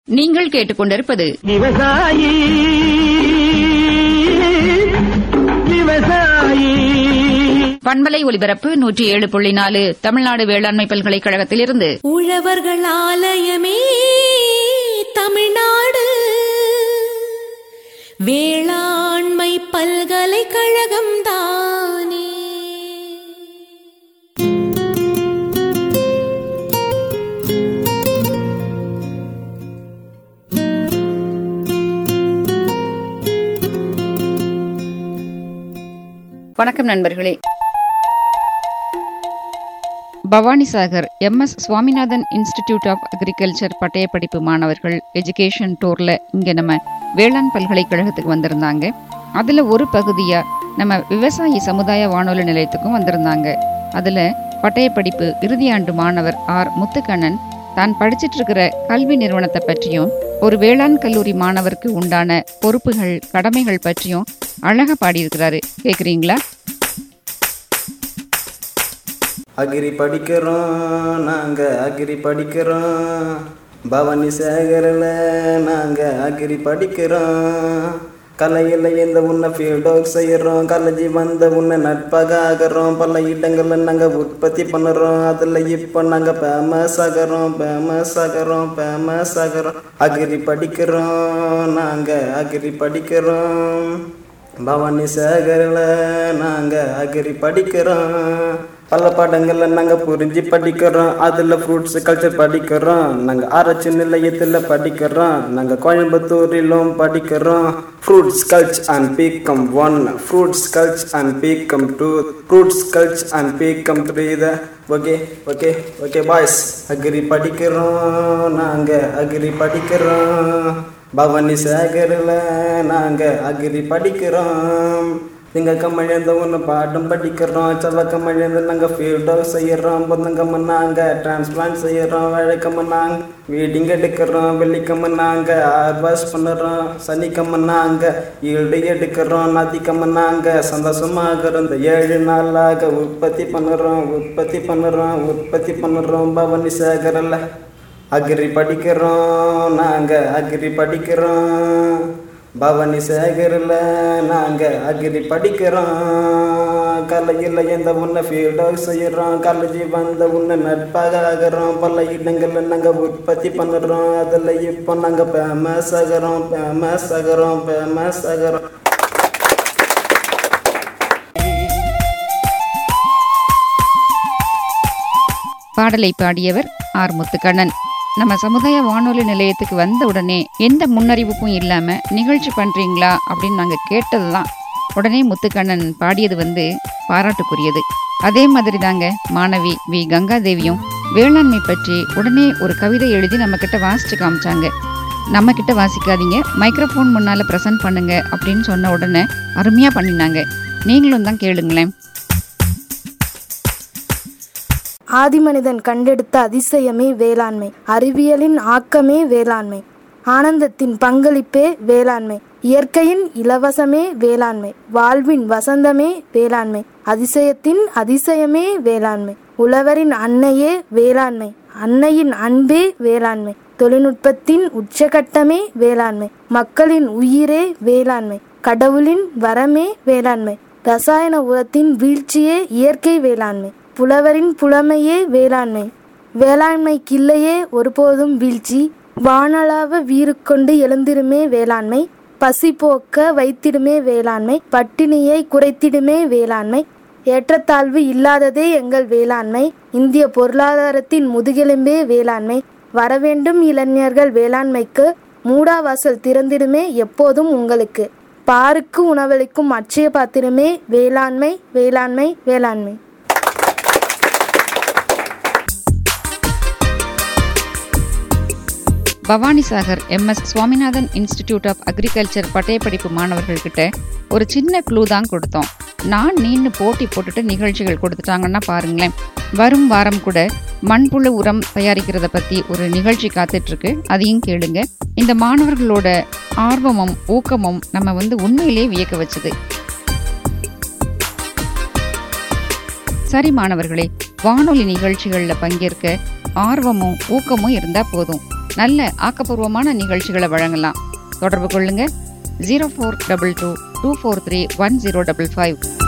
நீங்கள் கேட்டுக்கொண்டிருப்பது விவசாயி விவசாயி பண்பலை ஒலிபரப்பு நூற்றி ஏழு புள்ளி நாலு தமிழ்நாடு வேளாண்மை பல்கலைக்கழகத்திலிருந்து உழவர்கள் ஆலயமே தமிழ்நாடு வேளாண்மை பல்கலைக்கழகம் தானே வணக்கம் நண்பர்களே Bhavanisagar M S Swaminathan institute of agriculture பட்டயப்படிப்பு மாணவர்கள் எஜுகேஷன் டூர்ல இங்க நம்ம வேளாண் பல்கலைக்கழகத்துக்கு வந்திருந்தாங்க அதுல ஒரு பகுதியா நம்ம விவசாயி சமுதாய வானொலி நிலையத்துக்கும் வந்திருந்தாங்க அதுல பட்டயப்படிப்பு இறுதியாண்டு மாணவர் ஆர் முத்துக்கண்ணன் தான் படிச்சிட்டு இருக்கிற கல்வி நிறுவனத்தை பற்றியும் ஒரு வேளாண் கல்லூரி மாணவருக்கு உண்டான பொறுப்புகள் கடமைகள் பற்றியும் அழகா பாடியிருக்கிறாரு கேக்குறீங்களா அகிரி படிக்கிறோம் நாங்க அகிரி படிக்கிறோம் பவானி சேகரில் நாங்க அகிரி படிக்கிறோம் கலையில் இந்த உன்னை ஃபீல்ட் ஒர்க் செய்கிறோம் காலேஜ் வந்த உன்னை நட்பாக ஆகிறோம் பல இடங்களில் நாங்கள் உற்பத்தி பண்ணுறோம் அதில் இப்போ நாங்கள் ஃபேமஸ் ஆகிறோம் ஃபேமஸ் ஆகிறோம் ஃபேமஸ் ஆகிறோம் அகிரி படிக்கிறோம் நாங்கள் அகிரி படிக்கிறோம் பவானி சேகரில் நாங்கள் அகிரி படிக்கிறோம் பல பாடங்களை நாங்கள் புரிஞ்சு படிக்கிறோம் அதில் ஃப்ரூட்ஸ் கல்ச்சர் படிக்கிறோம் நாங்கள் ஆராய்ச்சி நிலையத்தில் படிக்கிறோம் நாங்கள் கோயம்புத்தூரிலும் படிக்கிறோம் ஃப்ரூட்ஸ் கல்ச் அண்ட் பீக்கம் ஒன் ஃப்ரூட்ஸ் கல்ச் அண்ட் பீக்கம் டூ ஃப்ரூட்ஸ் கல்ச் அண்ட் பீக்கம் three the okay okay okay boys agri படிக்கிறோம் நாங்கள் அக்ரி படிக்கிறோம் பவானி சேகரில் நாங்கள் அக்ரி படிக்கிறோம் எங்கள் கம்மழந்த ஒன்று பாடம் படிக்கிறோம் செவ்வக்கம்மழந்து நாங்கள் ஃபீல்டோ செய்கிறோம் புதங்கம்ம நாங்கள் டிரான்ஸ்பிளான்ட் செய்கிறோம் வேலைக்கம்ம நாங்கள் வீடிங் எடுக்கிறோம் வெள்ளிக்கம்ம நாங்கள் ஆர்வாஷ் பண்ணுறோம் சனிக்கம்ம நாங்கள் ஈல்டு எடுக்கிறோம் நதிக்கம்ம நாங்கள் சந்தோஷமாக இந்த ஏழு நாளாக உற்பத்தி பண்ணுறோம் உற்பத்தி பண்ணுறோம் உற்பத்தி பண்ணுறோம் பவனி சேகரில் அக்ரி படிக்கிறோம் நாங்கள் அக்ரி படிக்கிறோம் பவானி சேகரில் நாங்கள் அக்ரி படிக்கிறோம் கலையில் எந்த உன்னை ஃபீல்ட் ஒர்க் செய்கிறோம் காலேஜ் வந்த உன்னை நட்பாக ஆகிறோம் பல இடங்களில் நாங்கள் உற்பத்தி பண்ணுறோம் அதில் இப்போ நாங்கள் ஃபேமஸ் ஆகிறோம் ஃபேமஸ் ஆகிறோம் ஃபேமஸ் ஆகிறோம் பாடலை பாடியவர் ஆர் முத்துக்கண்ணன் நம்ம சமுதாய வானொலி நிலையத்துக்கு வந்த உடனே எந்த முன்னறிவிப்பும் இல்லாம நிகழ்ச்சி பண்றீங்களா அப்படின்னு நாங்க கேட்டதுதான் உடனே முத்துக்கண்ணன் பாடியது வந்து பாராட்டுக்குரியது அதே மாதிரி தாங்க மாணவி வி கங்காதேவியும் வேளாண்மை பற்றி உடனே ஒரு கவிதை எழுதி நம்ம கிட்ட வாசிச்சு காமிச்சாங்க நம்ம கிட்ட வாசிக்காதீங்க மைக்ரோஃபோன் முன்னால பிரசன்ட் பண்ணுங்க அப்படின்னு சொன்ன உடனே அருமையா பண்ணினாங்க நீங்களும் தான் கேளுங்களேன் ஆதிமனிதன் கண்டெடுத்த அதிசயமே வேளாண்மை அறிவியலின் ஆக்கமே வேளாண்மை ஆனந்தத்தின் பங்களிப்பே வேளாண்மை இயற்கையின் இலவசமே வேளாண்மை வாழ்வின் வசந்தமே வேளாண்மை அதிசயத்தின் அதிசயமே வேளாண்மை உழவரின் அன்னையே வேளாண்மை அன்னையின் அன்பே வேளாண்மை தொழில்நுட்பத்தின் உச்சகட்டமே வேளாண்மை மக்களின் உயிரே வேளாண்மை கடவுளின் வரமே வேளாண்மை ரசாயன உரத்தின் வீழ்ச்சியே இயற்கை வேளாண்மை புலவரின் புலமையே வேளாண்மை வேளாண்மைக்கில்லையே ஒருபோதும் வீழ்ச்சி வானளாவ வீறுக்கொண்டு எழுந்திருமே வேளாண்மை பசி போக்க வைத்திடுமே வேளாண்மை பட்டினியை குறைத்திடுமே வேளாண்மை ஏற்றத்தாழ்வு இல்லாததே எங்கள் வேளாண்மை இந்திய பொருளாதாரத்தின் முதுகெலும்பே வேளாண்மை வரவேண்டும் இளைஞர்கள் வேளாண்மைக்கு மூடாவாசல் திறந்திடுமே எப்போதும் உங்களுக்கு பாருக்கு உணவளிக்கும் அட்சய பாத்திரமே வேளாண்மை வேளாண்மை வேளாண்மை Bhavanisagar M S Swaminathan institute of agriculture பட்டயப்படிப்பு மாணவர்கள் கிட்ட ஒரு சின்ன க்ளூ தான் கொடுத்தோம் நான் நீன்னு போட்டி போட்டுட்டு நிகழ்ச்சிகள் கொடுத்துட்டாங்கன்னா பாருங்களேன் வரும் வாரம் கூட மண்புழு உரம் தயாரிக்கிறத பத்தி ஒரு நிகழ்ச்சி காத்துட்டு இருக்கு அதையும் கேளுங்க இந்த மாணவர்களோட ஆர்வமும் ஊக்கமும் நம்ம வந்து உண்மையிலே வியக்க வச்சது சரி மாணவர்களே வானொலி நிகழ்ச்சிகளில் பங்கேற்க ஆர்வமும் ஊக்கமும் இருந்தால் போதும் நல்ல ஆக்கப்பூர்வமான நிகழ்ச்சிகளை வழங்கலாம் தொடர்பு கொள்ளுங்க zero four double two two four three one zero double five